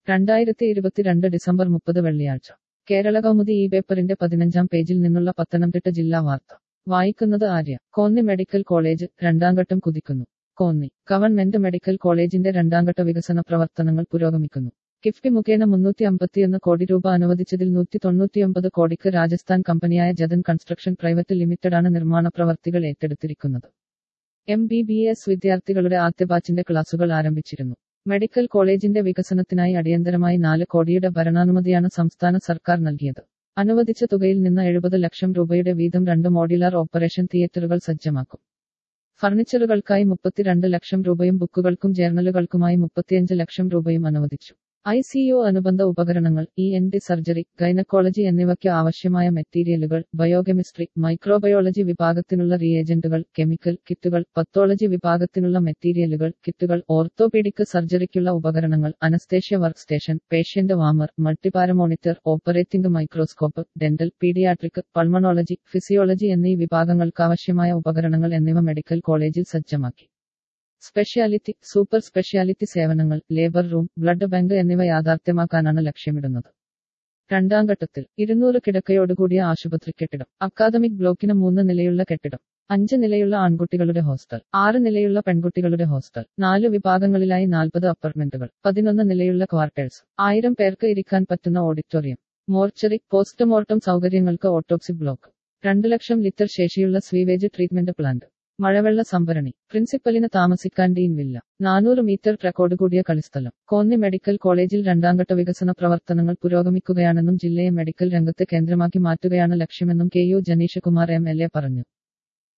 രണ്ടായിരത്തി ഇരുപത്തിരണ്ട് ഡിസംബർ മുപ്പത് വെള്ളിയാഴ്ച കേരള കൗമുദി ഈ പേപ്പറിന്റെ പതിനഞ്ചാം പേജിൽ നിന്നുള്ള പത്തനംതിട്ട ജില്ലാ വാർത്ത വായിക്കുന്നത് ആര്യ കോന്നി മെഡിക്കൽ കോളേജ് രണ്ടാംഘട്ടം കുതിക്കുന്നു കോന്നി ഗവൺമെന്റ് മെഡിക്കൽ കോളേജിന്റെ രണ്ടാംഘട്ട വികസന പ്രവർത്തനങ്ങൾ പുരോഗമിക്കുന്നു കിഫ്ബി മുഖേന മുന്നൂറ്റി അമ്പത്തിയൊന്ന് കോടി രൂപ അനുവദിച്ചതിൽ നൂറ്റി തൊണ്ണൂറ്റിയൊമ്പത് കോടിക്ക് രാജസ്ഥാൻ കമ്പനിയായ ജതൻ കൺസ്ട്രക്ഷൻ പ്രൈവറ്റ് ലിമിറ്റഡാണ് നിർമ്മാണ പ്രവർത്തികൾ ഏറ്റെടുത്തിരിക്കുന്നത് എം ബി ബി എസ് വിദ്യാർത്ഥികളുടെ ആദ്യ ബാച്ചിന്റെ ക്ലാസുകൾ ആരംഭിച്ചിരുന്നു മെഡിക്കൽ കോളേജിന്റെ വികസനത്തിനായി അടിയന്തരമായി നാല് കോടിയുടെ ഭരണാനുമതിയാണ് സംസ്ഥാന സർക്കാർ നൽകിയത് അനുവദിച്ച തുകയിൽ നിന്ന് എഴുപത് ലക്ഷം രൂപയുടെ വീതം രണ്ട് മോഡുലാർ ഓപ്പറേഷൻ തിയേറ്ററുകൾ സജ്ജമാക്കും ഫർണിച്ചറുകൾക്കായി മുപ്പത്തിരണ്ട് ലക്ഷം രൂപയും ബുക്കുകൾക്കും ജേർണലുകൾക്കുമായി മുപ്പത്തിയഞ്ച് ലക്ഷം രൂപയും അനുവദിച്ചു ഐ സിയു അനുബന്ധ ഉപകരണങ്ങൾ E N T surgery gynaecology എന്നിവയ്ക്ക് ആവശ്യമായ മെറ്റീരിയലുകൾ ബയോകെമിസ്ട്രി മൈക്രോബയോളജി വിഭാഗത്തിനുള്ള റിയേജന്റുകൾ കെമിക്കൽ കിറ്റുകൾ പത്തോളജി വിഭാഗത്തിനുള്ള മെറ്റീരിയലുകൾ കിറ്റുകൾ ഓർത്തോപീഡിക് സർജറിക്കുള്ള ഉപകരണങ്ങൾ anaesthesia work station patient warmer multipara monitor operating microscope dental paediatric pulmonology physiology എന്നീ വിഭാഗങ്ങൾക്കാവശ്യമായ ഉപകരണങ്ങൾ എന്നിവ മെഡിക്കൽ കോളേജിൽ സജ്ജമാക്കി സ്പെഷ്യാലിറ്റി സൂപ്പർ സ്പെഷ്യാലിറ്റി സേവനങ്ങൾ ലേബർ റൂം ബ്ലഡ് ബാങ്ക് എന്നിവ യാഥാർത്ഥ്യമാക്കാനാണ് ലക്ഷ്യമിടുന്നത് രണ്ടാം ഘട്ടത്തിൽ ഇരുന്നൂറ് കിടക്കയോടുകൂടിയ ആശുപത്രി കെട്ടിടം അക്കാദമിക് ബ്ലോക്കിന് മൂന്ന് നിലയുള്ള കെട്ടിടം അഞ്ച് നിലയുള്ള ആൺകുട്ടികളുടെ ഹോസ്റ്റൽ ആറ് നിലയുള്ള പെൺകുട്ടികളുടെ ഹോസ്റ്റൽ നാല് വിഭാഗങ്ങളിലായി നാൽപ്പത് അപ്പാർട്ട്മെന്റുകൾ പതിനൊന്ന് നിലയുള്ള ക്വാർട്ടേഴ്സ് ആയിരം പേർക്ക് ഇരിക്കാൻ പറ്റുന്ന ഓഡിറ്റോറിയം മോർച്ചറി പോസ്റ്റ്മോർട്ടം സൗകര്യങ്ങൾക്ക് ഓട്ടോപ്സി ബ്ലോക്ക് രണ്ട് ലക്ഷം ലിറ്റർ ശേഷിയുള്ള സ്വീവേജ് ട്രീറ്റ്മെന്റ് പ്ലാന്റ് മഴവെള്ള സംഭരണി പ്രിൻസിപ്പലിന് താമസിക്കാൻ ഡീൻ വില്ല നാനൂറ് മീറ്റർ ട്രക്കോട് കൂടിയ കളിസ്ഥലം കോന്നി മെഡിക്കൽ കോളേജിൽ രണ്ടാംഘട്ട വികസന പ്രവർത്തനങ്ങൾ പുരോഗമിക്കുകയാണെന്നും ജില്ലയെ മെഡിക്കൽ രംഗത്ത് കേന്ദ്രമാക്കി മാറ്റുകയാണ് ലക്ഷ്യമെന്നും K U Janeesh Kumar M L A പറഞ്ഞു